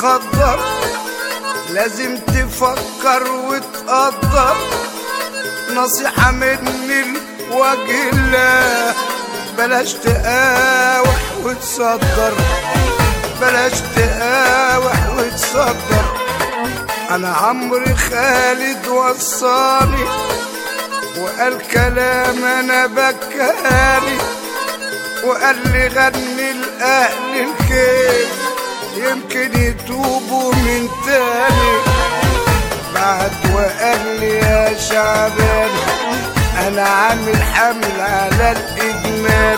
تتخدر لازم تفكر وتقدر نصيحة مني لوجه الله بلاش تقاوح وتصدر بلاش تقاوح وتصدر انا عمري خالد وصاني وقال كلام انا بكاني وقال لي غني الاهل الكيف يمكن يتوبوا من تاني بعد وقال لي يا شعبان انا عامل حمل على الادمان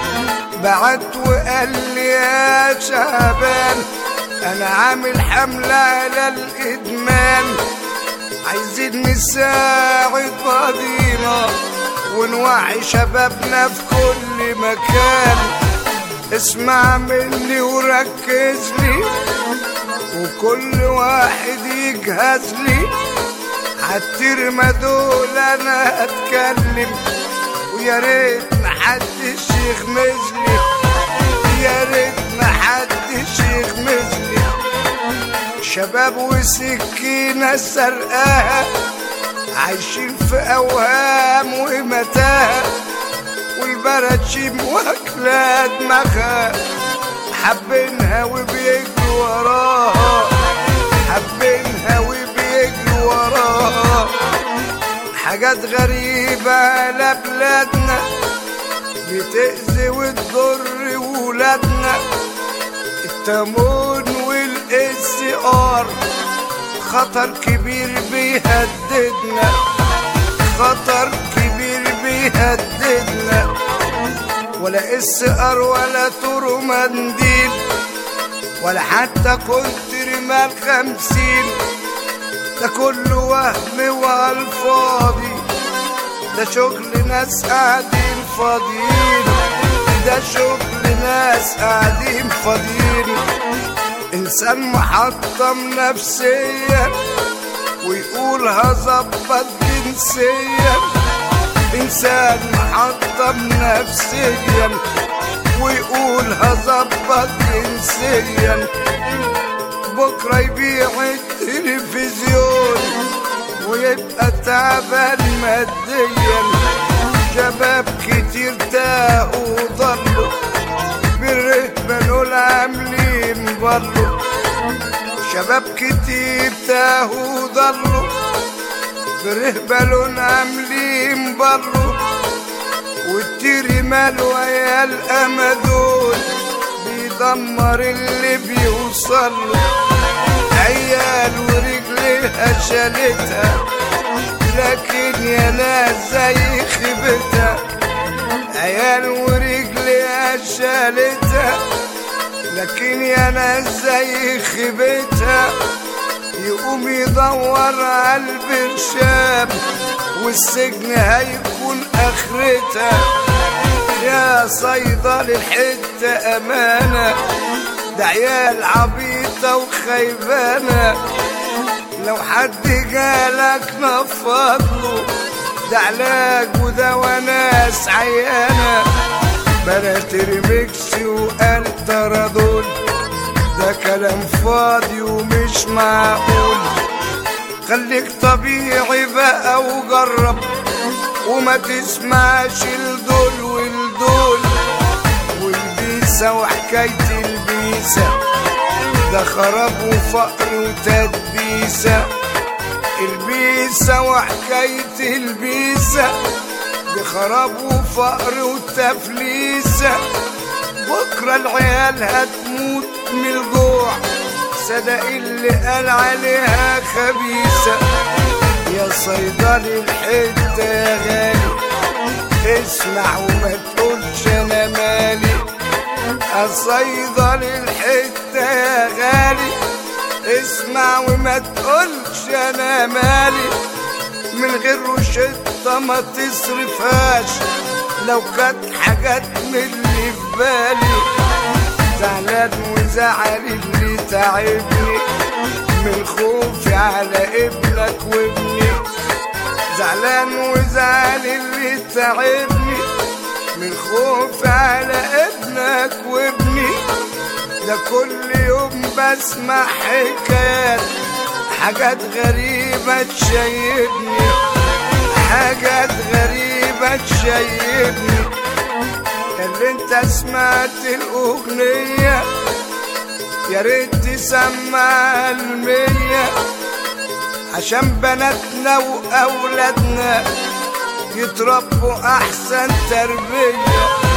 بعت وقال لي يا شعبان انا عامل حملة على الادمان عايزين نساعد بعضينا ونوعي شبابنا في كل مكان اسمع مني وركز لي وكل واحد يجهز لي عالترمة دول انا هتكلم ويا ريت محدش يغمز لي يا ريت محدش يغمز لي شباب وسكينة سرقاها عايشين في أوهام ومتاهة والبراتشيم واكلة دماغها حابينها وبيجروا وراها حابينها وبيجروا وراها حاجات غريبة على بلادنا بتأذي وتضر ولادنا التمون والاس ار خطر كبير بيهددنا خطر كبير بيهددنا ولا اس ار ولا تورو منديل ولا حتى كنت رمال خمسين ده كله وهم والفاضي ده شغل ناس قاعدين فاضيين ده شغل ناس قاعدين فاضيين انسان محطم نفسيا ويقول هظبط جنسيا انسان محطم نفسيا ويقول هظبط جنسيا بكره يبيع التلفزيون ويبقى تعبان ماديا شباب كتير تاهوا وضلوا بالرهبة نقول عاملين ضلوا شباب كتير تاهوا وضلوا برهبة لون عاملين بروا والتيري ماله يا الأمدون بيدمر اللي بيوصل عيال ورجليها شالتها لكن يا ناس زي خيبتها عيال ورجليها شالتها لكن يا ناس زي خيبتها يقوم يدور على البرشام والسجن هيكون اخرتها يا صيدل الحتة امانة ده عيال عبيطة وخيبانة لو حد جالك نفضله ده علاج ودوا ناس عيانة بلا ترمكس وقال ترادول ده كلام فاضي ومش معقول خليك طبيعي بقى وجرب وما تسمعش الدول والدول والبيسة وحكاية البيسة ده خراب وفقر وتدبيسة البيسة وحكاية البيسة دي خراب وفقر وتفليسة بكرة العيال هتموت من الجوع صدق اللي قال عليها خبيثة يا صيدلي الحتة يا غالي اسمع وما تقولش انا مالي الصيدلي الحتة يا غالي اسمع وما تقولش انا مالي من غير روشتة ما تصرفهاش لو كانت حاجات من اللي في بالي زعلان وزعل اللي تعبني من خوفي على ابنك وابني زعلان وزعل اللي تعبني من خوفي على ابنك وابني ده كل يوم بسمع حكايات حاجات غريبة تشيبني حاجات غريبة تشيبني اللي انت سمعت الأغنية يا ريت تسمع المية عشان بناتنا وأولادنا يتربوا أحسن تربية